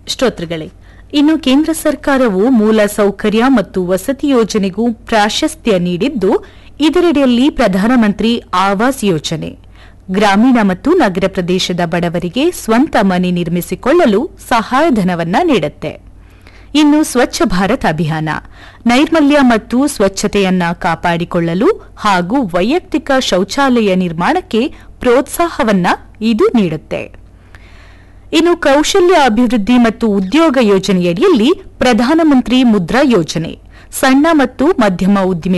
ಶ್ರೋತೃಗಳೇ ಇನ್ನು ಕೇಂದ್ರ ಸರ್ಕಾರವು ಮೂಲ ಸೌಕರ್ಯ ಮತ್ತು ವಸತಿ ಯೋಜನೆಗೂ ಪ್ರಾಶಸ್ತ್ಯ ನೀಡಿದ್ದು ಇದರಡಿಯಲ್ಲಿ ಪ್ರಧಾನಮಂತ್ರಿ ಆವಾಸ್ ಯೋಜನೆ ಗ್ರಾಮೀಣ ಮತ್ತು ನಗರ ಪ್ರದೇಶದ ಬಡವರಿಗೆ ಸ್ವಂತ ಮನೆ ನಿರ್ಮಿಸಿಕೊಳ್ಳಲು ಸಹಾಯಧನವನ್ನ ನೀಡುತ್ತೆ ಇನ್ನು ಸ್ವಚ್ಛ ಭಾರತ್ ಅಭಿಯಾನ ನೈರ್ಮಲ್ಯ ಮತ್ತು ಸ್ವಚ್ಛತೆಯನ್ನ ಕಾಪಾಡಿಕೊಳ್ಳಲು ಹಾಗೂ ವೈಯಕ್ತಿಕ ಶೌಚಾಲಯ ನಿರ್ಮಾಣಕ್ಕೆ ಪ್ರೋತ್ಸಾಹವನ್ನ ಇದು ನೀಡುತ್ತೆ ಇನ್ನು ಕೌಶಲ್ಯ ಅಭಿವೃದ್ಧಿ ಮತ್ತು ಉದ್ಯೋಗ ಯೋಜನೆಯಡಿಯಲ್ಲಿ ಪ್ರಧಾನಮಂತ್ರಿ ಮುದ್ರಾ ಯೋಜನೆ ಸಣ್ಣ ಮತ್ತು ಮಧ್ಯಮ ಉದ್ದಿಮೆ